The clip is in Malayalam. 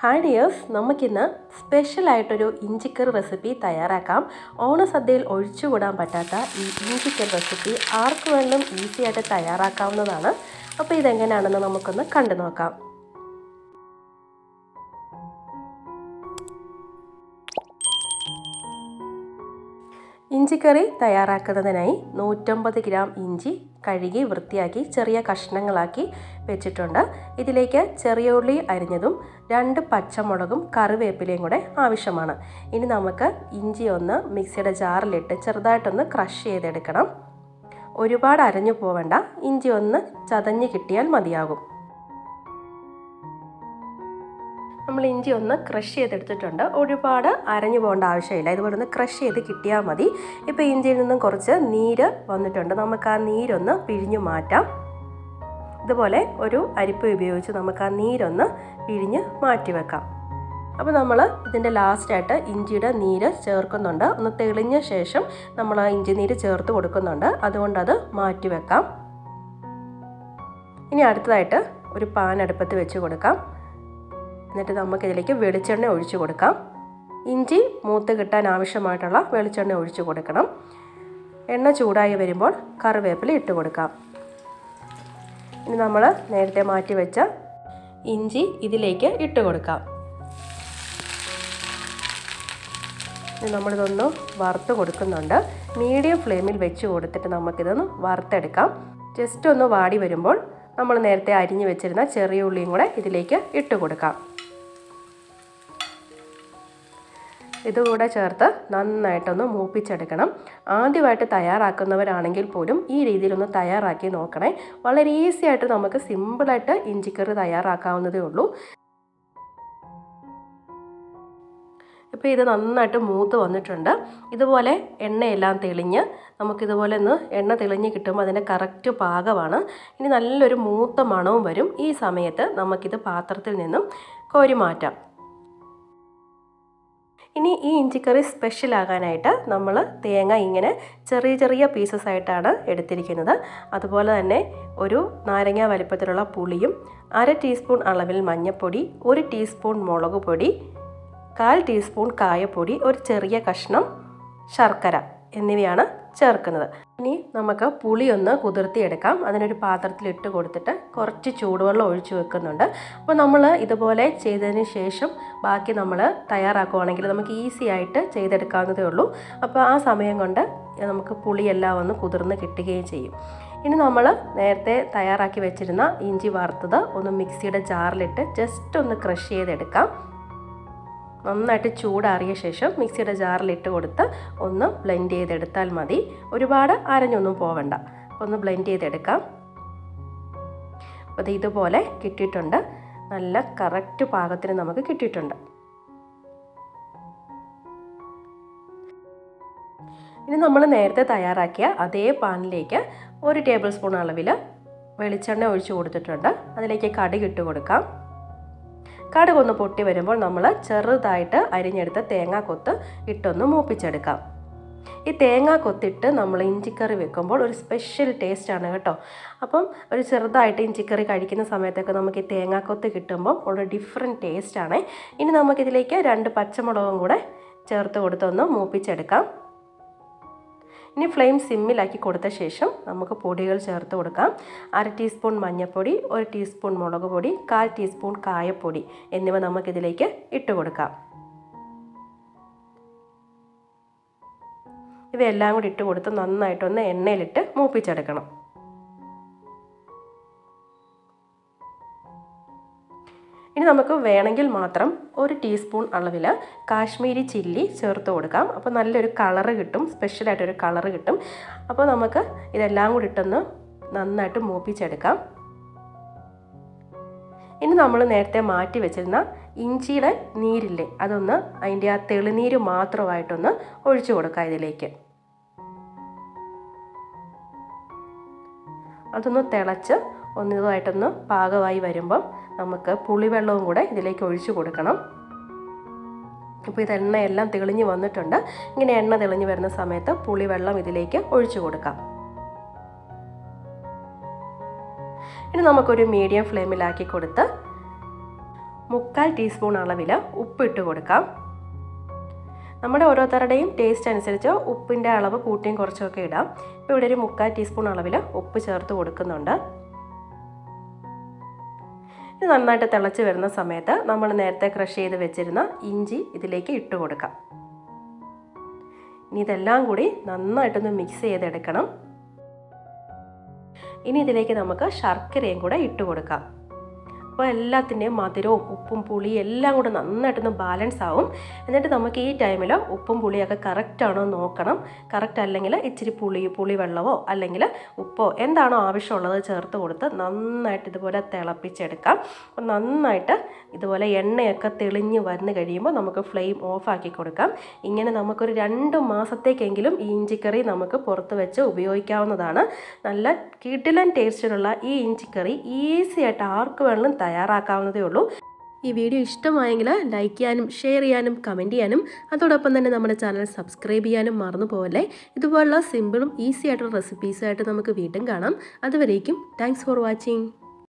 ഹായ് ഡിയേഴ്സ് നമുക്കിന്ന് സ്പെഷ്യലായിട്ടൊരു ഇഞ്ചിക്കറി റെസിപ്പി തയ്യാറാക്കാം ഓണസദ്യയിൽ ഒഴിച്ചുകൂടാൻ പറ്റാത്ത ഈ ഇഞ്ചിക്കറി റെസിപ്പി ആർക്ക് വേണമെങ്കിലും ഈസി ആയിട്ട് തയ്യാറാക്കാവുന്നതാണ് അപ്പോൾ ഇതെങ്ങനെയാണെന്ന് നമുക്കൊന്ന് കണ്ടു നോക്കാം ഇഞ്ചിക്കറി തയ്യാറാക്കുന്നതിനായി നൂറ്റമ്പത് ഗ്രാം ഇഞ്ചി കഴുകി വൃത്തിയാക്കി ചെറിയ കഷ്ണങ്ങളാക്കി വെച്ചിട്ടുണ്ട് ഇതിലേക്ക് ചെറിയ ഉള്ളി അരിഞ്ഞതും രണ്ട് പച്ചമുളകും കറിവേപ്പിലയും കൂടെ ആവശ്യമാണ് ഇനി നമുക്ക് ഇഞ്ചി ഒന്ന് മിക്സിയുടെ ജാറിലിട്ട് ചെറുതായിട്ടൊന്ന് ക്രഷ് ചെയ്തെടുക്കണം ഒരുപാട് അരഞ്ഞു പോവേണ്ട ഇഞ്ചി ഒന്ന് ചതഞ്ഞ് കിട്ടിയാൽ മതിയാകും നമ്മൾ ഇഞ്ചി ഒന്ന് ക്രഷ് ചെയ്തെടുത്തിട്ടുണ്ട് ഒരുപാട് അരഞ്ഞു പോകേണ്ട ആവശ്യമില്ല ഇതുപോലെ ഒന്ന് ക്രഷ് ചെയ്ത് കിട്ടിയാൽ മതി ഇപ്പോൾ ഇഞ്ചിയിൽ നിന്നും കുറച്ച് നീര് വന്നിട്ടുണ്ട് നമുക്ക് ആ നീരൊന്ന് പിഴിഞ്ഞു മാറ്റാം ഇതുപോലെ ഒരു അരിപ്പ് ഉപയോഗിച്ച് നമുക്ക് ആ നീരൊന്ന് പിഴിഞ്ഞ് മാറ്റി വെക്കാം അപ്പോൾ നമ്മൾ ഇതിൻ്റെ ലാസ്റ്റായിട്ട് ഇഞ്ചിയുടെ നീര് ചേർക്കുന്നുണ്ട് ഒന്ന് തെളിഞ്ഞ ശേഷം നമ്മൾ ആ ഇഞ്ചി നീര് ചേർത്ത് കൊടുക്കുന്നുണ്ട് അതുകൊണ്ട് അത് മാറ്റി വെക്കാം ഇനി അടുത്തതായിട്ട് ഒരു പാൻ അടുപ്പത്ത് വെച്ച് കൊടുക്കാം എന്നിട്ട് നമുക്കിതിലേക്ക് വെളിച്ചെണ്ണ ഒഴിച്ചു കൊടുക്കാം ഇഞ്ചി മൂത്ത് കിട്ടാൻ ആവശ്യമായിട്ടുള്ള വെളിച്ചെണ്ണ ഒഴിച്ചു കൊടുക്കണം എണ്ണ ചൂടായി വരുമ്പോൾ കറിവേപ്പില ഇട്ട് കൊടുക്കാം ഇനി നമ്മൾ നേരത്തെ മാറ്റി വെച്ച ഇഞ്ചി ഇതിലേക്ക് ഇട്ട് കൊടുക്കാം നമ്മളിതൊന്ന് വറുത്ത് കൊടുക്കുന്നുണ്ട് മീഡിയം ഫ്ലെയിമിൽ വെച്ച് കൊടുത്തിട്ട് നമുക്കിതൊന്ന് വറുത്തെടുക്കാം ജസ്റ്റ് ഒന്ന് വാടി വരുമ്പോൾ നമ്മൾ നേരത്തെ അരിഞ്ഞു വെച്ചിരുന്ന ചെറിയ ഉള്ളിയും കൂടെ ഇതിലേക്ക് ഇട്ട് കൊടുക്കാം ഇതുകൂടെ ചേർത്ത് നന്നായിട്ടൊന്ന് മൂപ്പിച്ചെടുക്കണം ആദ്യമായിട്ട് തയ്യാറാക്കുന്നവരാണെങ്കിൽ പോലും ഈ രീതിയിലൊന്ന് തയ്യാറാക്കി നോക്കണേ വളരെ ഈസി ആയിട്ട് നമുക്ക് സിമ്പിളായിട്ട് ഇഞ്ചിക്കറി തയ്യാറാക്കാവുന്നതേ ഉള്ളൂ ഇപ്പോൾ ഇത് നന്നായിട്ട് മൂത്ത് വന്നിട്ടുണ്ട് ഇതുപോലെ എണ്ണയെല്ലാം തെളിഞ്ഞ് നമുക്കിതുപോലെ ഒന്ന് എണ്ണ തെളിഞ്ഞ് കിട്ടുമ്പോൾ അതിൻ്റെ കറക്റ്റ് പാകമാണ് ഇനി നല്ലൊരു മൂത്ത മണവും വരും ഈ സമയത്ത് നമുക്കിത് പാത്രത്തിൽ നിന്നും കോരി മാറ്റാം ഇനി ഈ ഇഞ്ചിക്കറി സ്പെഷ്യൽ ആകാനായിട്ട് നമ്മൾ തേങ്ങ ഇങ്ങനെ ചെറിയ ചെറിയ പീസസ് ആയിട്ടാണ് എടുത്തിരിക്കുന്നത് അതുപോലെ തന്നെ ഒരു നാരങ്ങ വലിപ്പത്തിലുള്ള പുളിയും അര ടീസ്പൂൺ അളവിൽ മഞ്ഞൾപ്പൊടി ഒരു ടീസ്പൂൺ മുളക് പൊടി കാൽ ടീസ്പൂൺ കായപ്പൊടി ഒരു ചെറിയ കഷ്ണം ശർക്കര എന്നിവയാണ് ചേർക്കുന്നത് ഇനി നമുക്ക് പുളി ഒന്ന് കുതിർത്തിയെടുക്കാം അതിനൊരു പാത്രത്തിൽ ഇട്ട് കൊടുത്തിട്ട് കുറച്ച് ചൂടുവെള്ളം ഒഴിച്ചു വെക്കുന്നുണ്ട് അപ്പോൾ നമ്മൾ ഇതുപോലെ ചെയ്തതിന് ശേഷം ബാക്കി നമ്മൾ തയ്യാറാക്കുവാണെങ്കിൽ നമുക്ക് ഈസി ആയിട്ട് ചെയ്തെടുക്കാവുന്നതേ ഉള്ളൂ അപ്പോൾ ആ സമയം കൊണ്ട് നമുക്ക് പുളിയെല്ലാം ഒന്ന് കുതിർന്ന് കിട്ടുകയും ചെയ്യും ഇനി നമ്മൾ നേരത്തെ തയ്യാറാക്കി വെച്ചിരുന്ന ഇഞ്ചി വറുത്തത് ഒന്ന് മിക്സിയുടെ ജാറിലിട്ട് ജസ്റ്റ് ഒന്ന് ക്രഷ് ചെയ്തെടുക്കാം നന്നായിട്ട് ചൂടാറിയ ശേഷം മിക്സിയുടെ ജാറിലിട്ട് കൊടുത്ത് ഒന്ന് ബ്ലെൻഡ് ചെയ്തെടുത്താൽ മതി ഒരുപാട് അരഞ്ഞൊന്നും പോവണ്ട ഒന്ന് ബ്ലെൻഡ് ചെയ്തെടുക്കാം അപ്പോൾ ഇതുപോലെ കിട്ടിയിട്ടുണ്ട് നല്ല കറക്റ്റ് പാകത്തിന് നമുക്ക് കിട്ടിയിട്ടുണ്ട് ഇനി നമ്മൾ നേരത്തെ തയ്യാറാക്കിയ അതേ പാനിലേക്ക് ഒരു ടേബിൾ സ്പൂൺ അളവിൽ വെളിച്ചെണ്ണ ഒഴിച്ചു കൊടുത്തിട്ടുണ്ട് അതിലേക്ക് കടുക് ഇട്ട് കൊടുക്കാം കടുക് ഒന്ന് പൊട്ടി വരുമ്പോൾ നമ്മൾ ചെറുതായിട്ട് അരിഞ്ഞെടുത്ത തേങ്ങാക്കൊത്ത് ഇട്ടൊന്ന് മൂപ്പിച്ചെടുക്കാം ഈ തേങ്ങാ കൊത്തിട്ട് നമ്മൾ ഇഞ്ചിക്കറി വെക്കുമ്പോൾ ഒരു സ്പെഷ്യൽ ടേസ്റ്റാണ് കേട്ടോ അപ്പം ഒരു ചെറുതായിട്ട് ഇഞ്ചിക്കറി കഴിക്കുന്ന സമയത്തൊക്കെ നമുക്ക് ഈ തേങ്ങാക്കൊത്ത് കിട്ടുമ്പോൾ ഒരു ഡിഫറെൻറ്റ് ടേസ്റ്റാണ് ഇനി നമുക്കിതിലേക്ക് രണ്ട് പച്ചമുളകും കൂടെ ചേർത്ത് കൊടുത്തൊന്ന് മൂപ്പിച്ചെടുക്കാം ഇനി ഫ്ലെയിം സിമ്മിലാക്കി കൊടുത്ത ശേഷം നമുക്ക് പൊടികൾ ചേർത്ത് കൊടുക്കാം അര ടീസ്പൂൺ മഞ്ഞൾപ്പൊടി ഒരു ടീസ്പൂൺ മുളക് പൊടി കാൽ ടീസ്പൂൺ കായപ്പൊടി എന്നിവ നമുക്കിതിലേക്ക് ഇട്ട് കൊടുക്കാം ഇവയെല്ലാം കൂടി ഇട്ട് കൊടുത്ത് നന്നായിട്ടൊന്ന് എണ്ണയിലിട്ട് മൂപ്പിച്ചെടുക്കണം ഇനി നമുക്ക് വേണമെങ്കിൽ മാത്രം ഒരു ടീസ്പൂൺ അളവിൽ കാശ്മീരി ചില്ലി ചേർത്ത് കൊടുക്കാം അപ്പോൾ നല്ലൊരു കളറ് കിട്ടും സ്പെഷ്യലായിട്ടൊരു കളറ് കിട്ടും അപ്പോൾ നമുക്ക് ഇതെല്ലാം കൂടി ഇട്ടൊന്ന് നന്നായിട്ട് മൂപ്പിച്ചെടുക്കാം ഇനി നമ്മൾ നേരത്തെ മാറ്റി വെച്ചിരുന്ന ഇഞ്ചിയുടെ നീരില്ലേ അതൊന്ന് അതിൻ്റെ ആ തെളിനീര് മാത്രമായിട്ടൊന്ന് ഒഴിച്ചു കൊടുക്കാം ഇതിലേക്ക് അതൊന്ന് തിളച്ച് ഒന്ന് ഇതുമായിട്ടൊന്ന് പാകമായി വരുമ്പം നമുക്ക് പുളിവെള്ളവും കൂടെ ഇതിലേക്ക് ഒഴിച്ചു കൊടുക്കണം ഇപ്പോൾ ഇത് എണ്ണയെല്ലാം തെളിഞ്ഞ് വന്നിട്ടുണ്ട് ഇങ്ങനെ എണ്ണ തെളിഞ്ഞ് വരുന്ന സമയത്ത് പുളിവെള്ളം ഇതിലേക്ക് ഒഴിച്ചു കൊടുക്കാം ഇനി നമുക്കൊരു മീഡിയം ഫ്ലെയിമിലാക്കി കൊടുത്ത് മുക്കാൽ ടീസ്പൂൺ അളവിൽ ഉപ്പിട്ട് കൊടുക്കാം നമ്മുടെ ഓരോരുത്തരുടെയും ടേസ്റ്റ് അനുസരിച്ച് ഉപ്പിൻ്റെ അളവ് കൂട്ടിയും കുറച്ചൊക്കെ ഇടാം ഇപ്പോൾ ഇവിടെ ഒരു മുക്കാൽ ടീസ്പൂൺ അളവിൽ ഉപ്പ് ചേർത്ത് കൊടുക്കുന്നുണ്ട് ഇത് നന്നായിട്ട് തിളച്ച് വരുന്ന സമയത്ത് നമ്മൾ നേരത്തെ ക്രഷ് ചെയ്ത് വെച്ചിരുന്ന ഇഞ്ചി ഇതിലേക്ക് ഇട്ട് കൊടുക്കാം ഇനി ഇതെല്ലാം കൂടി നന്നായിട്ടൊന്ന് മിക്സ് ചെയ്തെടുക്കണം ഇനി ഇതിലേക്ക് നമുക്ക് ശർക്കരയും കൂടെ ഇട്ട് കൊടുക്കാം അപ്പോൾ എല്ലാത്തിൻ്റെയും മധുരവും ഉപ്പും പുളിയും എല്ലാം കൂടെ നന്നായിട്ടൊന്ന് ബാലൻസ് ആവും എന്നിട്ട് നമുക്ക് ഈ ടൈമിൽ ഉപ്പും പുളിയൊക്കെ കറക്റ്റ് ആണോ നോക്കണം കറക്റ്റ് അല്ലെങ്കിൽ ഇച്ചിരി പുളി പുളി വെള്ളമോ അല്ലെങ്കിൽ ഉപ്പോ എന്താണോ ആവശ്യമുള്ളത് ചേർത്ത് കൊടുത്ത് നന്നായിട്ട് ഇതുപോലെ തിളപ്പിച്ചെടുക്കാം അപ്പോൾ നന്നായിട്ട് ഇതുപോലെ എണ്ണയൊക്കെ തെളിഞ്ഞ് വന്ന് കഴിയുമ്പോൾ നമുക്ക് ഫ്ലെയിം ഓഫാക്കി കൊടുക്കാം ഇങ്ങനെ നമുക്കൊരു രണ്ട് മാസത്തേക്കെങ്കിലും ഈ ഇഞ്ചിക്കറി നമുക്ക് പുറത്ത് വെച്ച് ഉപയോഗിക്കാവുന്നതാണ് നല്ല കിടിലൻ ടേസ്റ്റിലുള്ള ഈ ഇഞ്ചിക്കറി ഈസി ആയിട്ട് ആർക്ക് വേണമെങ്കിലും തയ്യാറാക്കാവുന്നതേ ഉള്ളൂ ഈ വീഡിയോ ഇഷ്ടമായെങ്കിൽ ലൈക്ക് ചെയ്യാനും ഷെയർ ചെയ്യാനും കമൻറ്റ് ചെയ്യാനും അതോടൊപ്പം തന്നെ നമ്മുടെ ചാനൽ സബ്സ്ക്രൈബ് ചെയ്യാനും മറന്നു പോകല്ലേ ഇതുപോലുള്ള സിമ്പിളും ഈസി ആയിട്ടുള്ള റെസിപ്പീസായിട്ട് നമുക്ക് വീണ്ടും കാണാം അതുവരേക്കും താങ്ക്സ് ഫോർ വാച്ചിങ്